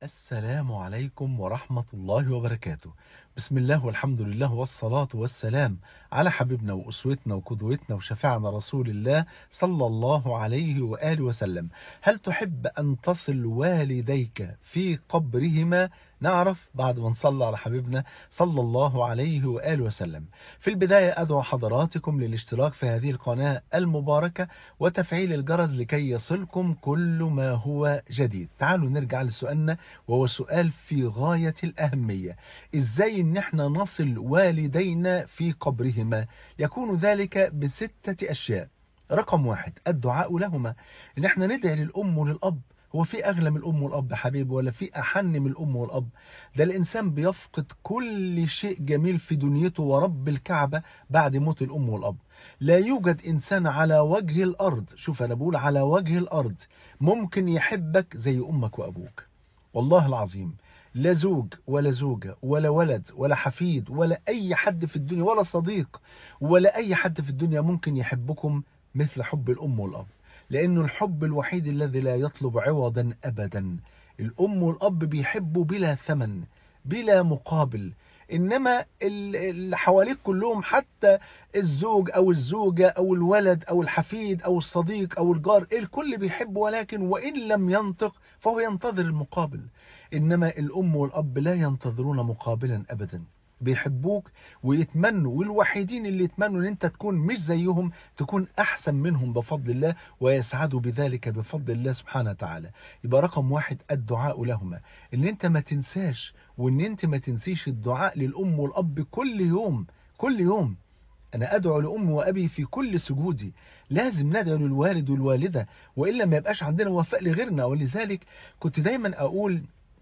السلام عليكم ورحمة الله وبركاته بسم الله والحمد لله والصلاة والسلام على حبيبنا وأسوتنا وقدوتنا وشفعنا رسول الله صلى الله عليه وآله وسلم هل تحب أن تصل والديك في قبرهما نعرف بعد ما نصلى على حبيبنا صلى الله عليه وآله وسلم في البداية أدعو حضراتكم للاشتراك في هذه القناة المباركة وتفعيل الجرس لكي يصلكم كل ما هو جديد تعالوا نرجع لسؤالنا وهو سؤال في غاية الأهمية إزاي إن احنا نصل والدينا في قبرهما يكون ذلك بستة أشياء رقم واحد الدعاء لهما إن احنا ندعي للأم وللأب هو في أغلى من الأم والأب حبيبي ولا في أحن من الأم والأب ده الإنسان بيفقد كل شيء جميل في دنيته ورب الكعبة بعد موت الأم والأب لا يوجد إنسان على وجه الأرض شوف أنا بقول على وجه الأرض ممكن يحبك زي أمك وأبوك والله العظيم لا زوج ولا زوجة ولا ولد ولا حفيد ولا أي حد في الدنيا ولا صديق ولا أي حد في الدنيا ممكن يحبكم مثل حب الأم والأب لأنه الحب الوحيد الذي لا يطلب عوضا أبدا الأم والأب بيحبوا بلا ثمن بلا مقابل إنما اللي حواليك كلهم حتى الزوج أو الزوجة أو الولد أو الحفيد أو الصديق أو الجار الكل بيحب ولكن وإن لم ينطق فهو ينتظر المقابل إنما الأم والأب لا ينتظرون مقابلا أبدا بيحبوك ويتمنوا والوحيدين اللي يتمنوا ان انت تكون مش زيهم تكون احسن منهم بفضل الله ويسعدوا بذلك بفضل الله سبحانه وتعالى يبقى رقم واحد الدعاء لهما ان انت ما تنساش وان انت ما تنسيش الدعاء للام والاب كل يوم كل يوم أنا أدعو لأمي وأبي في كل سجودي لازم ندعو للوالد والوالدة وإلا ما يبقاش عندنا وفاء لغيرنا ولذلك كنت دايما أقول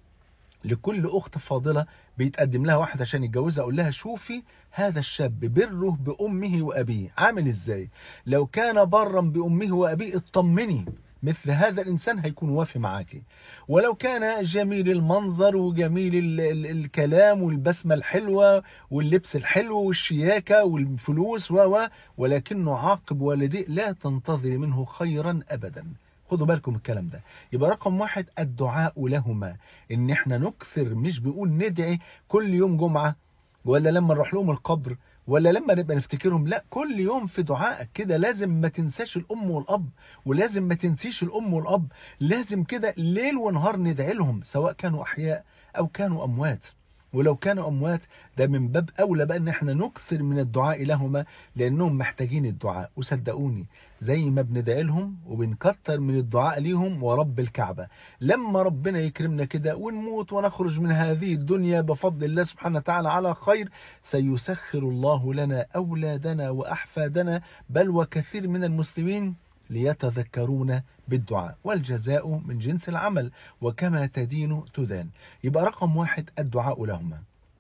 لكل أخت فاضلة بيتقدم لها واحد عشان يتجوزها أقول لها شوفي هذا الشاب بره بأمه وأبيه عامل إزاي لو كان برا بأمه وأبيه اطمني مثل هذا الإنسان هيكون وافي معاكي ولو كان جميل المنظر وجميل ال ال الكلام والبسمة الحلوة واللبس الحلو والشياكة والفلوس و ولكنه عاقب والديه لا تنتظري منه خيرا أبدا خدوا بالكم الكلام ده يبقى رقم واحد الدعاء لهما ان احنا نكثر مش بيقول ندعي كل يوم جمعة ولا لما نروح لهم القبر ولا لما نبقى نفتكرهم لا كل يوم في دعائك كده لازم ما تنساش الأم والأب ولازم ما تنسيش الأم والأب لازم كده ليل ونهار ندعي لهم سواء كانوا أحياء أو كانوا أموات ولو كانوا أموات ده من باب أولى بقى أن احنا نكثر من الدعاء لهما لأنهم محتاجين الدعاء وصدقوني زي ما بندعي لهم وبنكتر من الدعاء ليهم ورب الكعبة لما ربنا يكرمنا كده ونموت ونخرج من هذه الدنيا بفضل الله سبحانه وتعالى على خير سيسخر الله لنا أولادنا وأحفادنا بل وكثير من المسلمين ليتذكرون بالدعاء والجزاء من جنس العمل وكما تدين تدان يبقى رقم واحد الدعاء لهما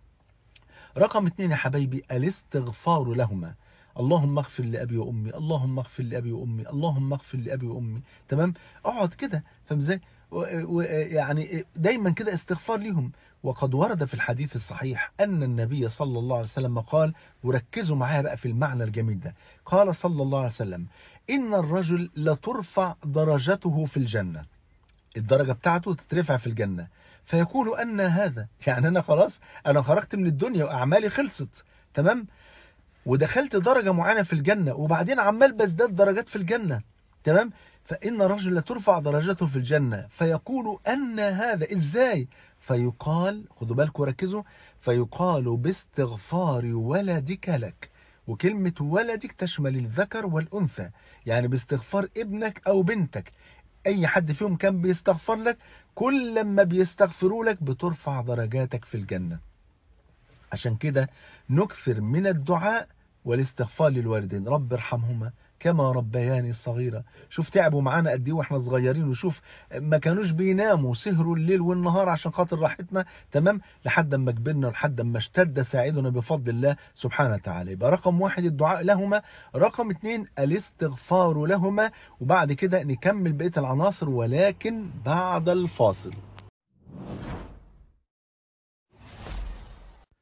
رقم اثنين يا حبايبي الاستغفار لهما اللهم اغفر لأبي وأمي اللهم اغفر لأبي وأمي اللهم اغفر لأبي وأمي تمام اقعد كده فاهم ازاي يعني دايما كده استغفار لهم وقد ورد في الحديث الصحيح أن النبي صلى الله عليه وسلم قال وركزوا معايا بقى في المعنى الجميل ده قال صلى الله عليه وسلم إن الرجل لترفع درجته في الجنة الدرجة بتاعته تترفع في الجنة فيقول أن هذا يعني أنا خلاص أنا خرجت من الدنيا وأعمالي خلصت تمام ودخلت درجة معينة في الجنة وبعدين عمال بزداد درجات في الجنة تمام فإن الرجل ترفع درجته في الجنة فيقول أن هذا إزاي فيقال خدوا بالكم وركزوا فيقال باستغفار ولدك لك وكلمة ولدك تشمل الذكر والأنثى يعني باستغفار ابنك أو بنتك أي حد فيهم كان بيستغفر لك كل لما بيستغفروا لك بترفع درجاتك في الجنة عشان كده نكثر من الدعاء والاستغفار للوالدين رب ارحمهما كما ربياني صغيرة شوف تعبوا معانا قد ايه واحنا صغيرين وشوف ما كانوش بيناموا سهروا الليل والنهار عشان خاطر راحتنا تمام لحد ما كبرنا لحد ما اشتد ساعدنا بفضل الله سبحانه وتعالى يبقى رقم واحد الدعاء لهما رقم اتنين الاستغفار لهما وبعد كده نكمل بقية العناصر ولكن بعد الفاصل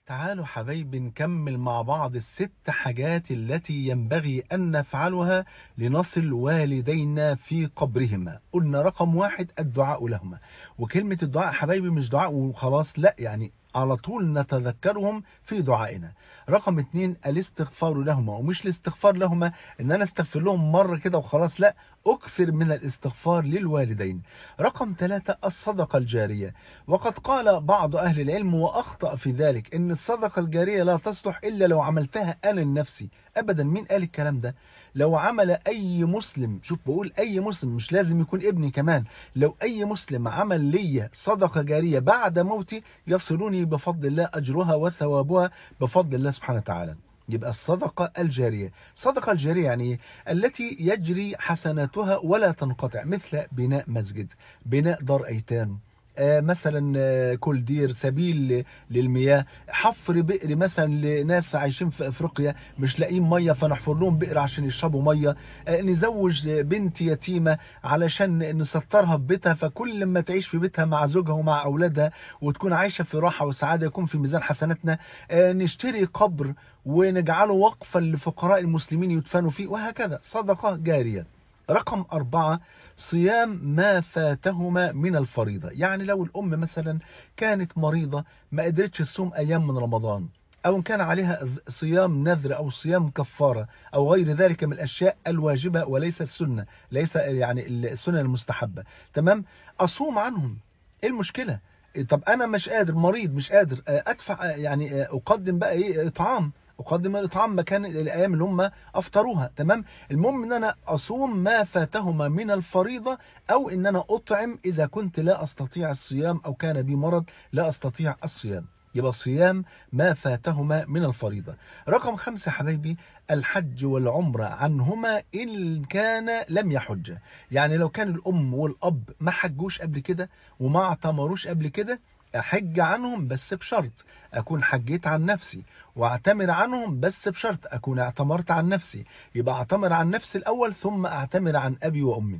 تعالوا حبايبي نكمل مع بعض الست حاجات التي ينبغي أن نفعلها لنصل والدينا في قبرهما قلنا رقم واحد الدعاء لهما وكلمة الدعاء حبايبي مش دعاء وخلاص لا يعني على طول نتذكرهم في دعائنا رقم اتنين الاستغفار لهما ومش الاستغفار لهما ان انا استغفر لهم مرة كده وخلاص لا اكثر من الاستغفار للوالدين رقم ثلاثة الصدقة الجارية وقد قال بعض اهل العلم واخطأ في ذلك ان الصدقة الجارية لا تصلح الا لو عملتها انا لنفسي ابدا مين قال الكلام ده لو عمل اي مسلم شوف بقول اي مسلم مش لازم يكون ابني كمان لو اي مسلم عمل لي صدقة جارية بعد موتي يصلني بفضل الله اجرها وثوابها بفضل الله سبحانه وتعالى يبقى الصدقة الجارية الصدقة الجارية يعني التي يجري حسناتها ولا تنقطع مثل بناء مسجد بناء دار أيتام آه مثلا آه كل دير سبيل للمياه حفر بئر مثلا لناس عايشين في افريقيا مش لاقيين ميه فنحفر لهم بئر عشان يشربوا ميه آه نزوج بنت يتيمه علشان نسترها في بيتها فكل ما تعيش في بيتها مع زوجها ومع اولادها وتكون عايشه في راحه وسعاده يكون في ميزان حسناتنا نشتري قبر ونجعله وقفا لفقراء المسلمين يدفنوا فيه وهكذا صدقه جاريه رقم أربعة صيام ما فاتهما من الفريضة يعني لو الأم مثلا كانت مريضة ما قدرتش تصوم أيام من رمضان أو إن كان عليها صيام نذر أو صيام كفارة أو غير ذلك من الأشياء الواجبة وليس السنة ليس يعني السنة المستحبة تمام أصوم عنهم إيه المشكلة طب أنا مش قادر مريض مش قادر أدفع يعني أقدم بقى إيه إطعام أقدم الإطعام مكان الأيام اللي هم أفطروها تمام المهم إن أنا أصوم ما فاتهما من الفريضة أو إن أنا أطعم إذا كنت لا أستطيع الصيام أو كان بي مرض لا أستطيع الصيام يبقى صيام ما فاتهما من الفريضة رقم خمسة حبايبي الحج والعمرة عنهما إن كان لم يحج يعني لو كان الأم والأب ما حجوش قبل كده وما اعتمروش قبل كده أحج عنهم بس بشرط أكون حجيت عن نفسي واعتمر عنهم بس بشرط أكون اعتمرت عن نفسي يبقى اعتمر عن نفسي الأول ثم اعتمر عن أبي وأمي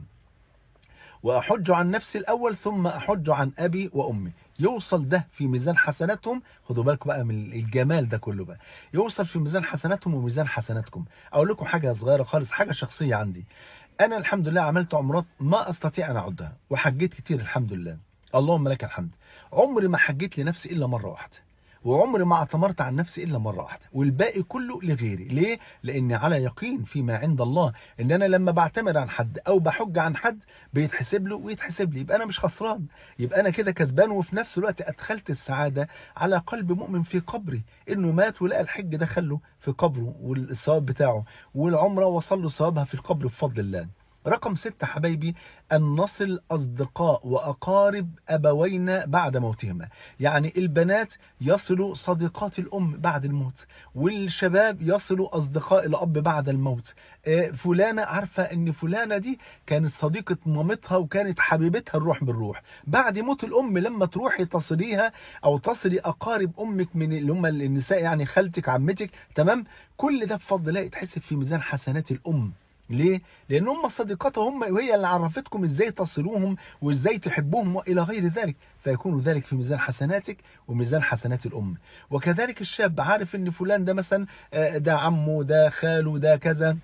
وأحج عن نفسي الأول ثم أحج عن أبي وأمي يوصل ده في ميزان حسناتهم خدوا بالكم بقى من الجمال ده كله بقى يوصل في ميزان حسناتهم وميزان حسناتكم أقول لكم حاجة صغيرة خالص حاجة شخصية عندي أنا الحمد لله عملت عمرات ما أستطيع أن أعدها وحجيت كتير الحمد لله اللهم لك الحمد عمري ما حجيت لنفسي إلا مرة واحدة وعمري ما اعتمرت عن نفسي إلا مرة واحدة والباقي كله لغيري ليه؟ لأني على يقين فيما عند الله إن أنا لما بعتمر عن حد أو بحج عن حد بيتحسب له ويتحسب لي يبقى أنا مش خسران يبقى أنا كده كسبان وفي نفس الوقت أدخلت السعادة على قلب مؤمن في قبري إنه مات ولقى الحج دخله في قبره والثواب بتاعه والعمرة وصل له ثوابها في القبر بفضل الله رقم ستة حبايبي أن نصل أصدقاء وأقارب أبوينا بعد موتهما يعني البنات يصلوا صديقات الأم بعد الموت والشباب يصلوا أصدقاء الأب بعد الموت فلانة عارفة أن فلانة دي كانت صديقة مامتها وكانت حبيبتها الروح بالروح بعد موت الأم لما تروحي تصليها أو تصلي أقارب أمك من اللي هم النساء يعني خالتك عمتك تمام كل ده بفضل الله يتحسب في ميزان حسنات الأم ليه؟ لأن هم صديقاتها هم وهي اللي عرفتكم ازاي تصلوهم وازاي تحبوهم وإلى غير ذلك فيكون ذلك في ميزان حسناتك وميزان حسنات الأم وكذلك الشاب عارف ان فلان ده مثلا ده عمه ده خاله ده كذا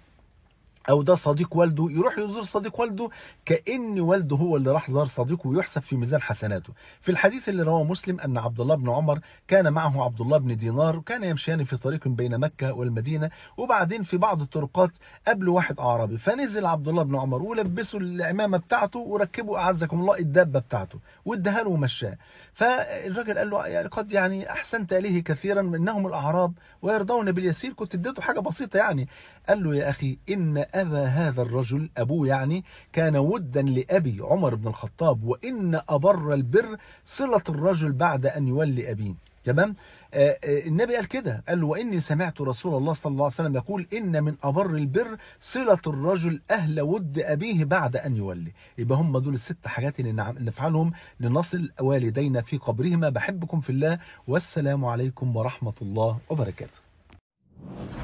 او ده صديق والده يروح يزور صديق والده كأن والده هو اللي راح زار صديقه ويحسب في ميزان حسناته في الحديث اللي رواه مسلم أن عبد الله بن عمر كان معه عبد الله بن دينار وكان يمشيان في طريق بين مكة والمدينة وبعدين في بعض الطرقات قبل واحد أعرابي فنزل عبد الله بن عمر ولبسوا العمامة بتاعته وركبوا أعزكم الله الدابة بتاعته واداها له ومشاه فالراجل قال له يعني قد يعني أحسنت إليه كثيرا منهم الأعراب ويرضون باليسير كنت اديته حاجة بسيطة يعني قال له يا أخي إن أبا هذا الرجل أبوه يعني كان ودا لأبي عمر بن الخطاب وإن أبر البر صلة الرجل بعد أن يولي أبيه تمام آه النبي قال كده قال وإني سمعت رسول الله صلى الله عليه وسلم يقول إن من أبر البر صلة الرجل أهل ود أبيه بعد أن يولي يبقى هم دول الست حاجات اللي نفعلهم لنصل والدينا في قبرهما بحبكم في الله والسلام عليكم ورحمة الله وبركاته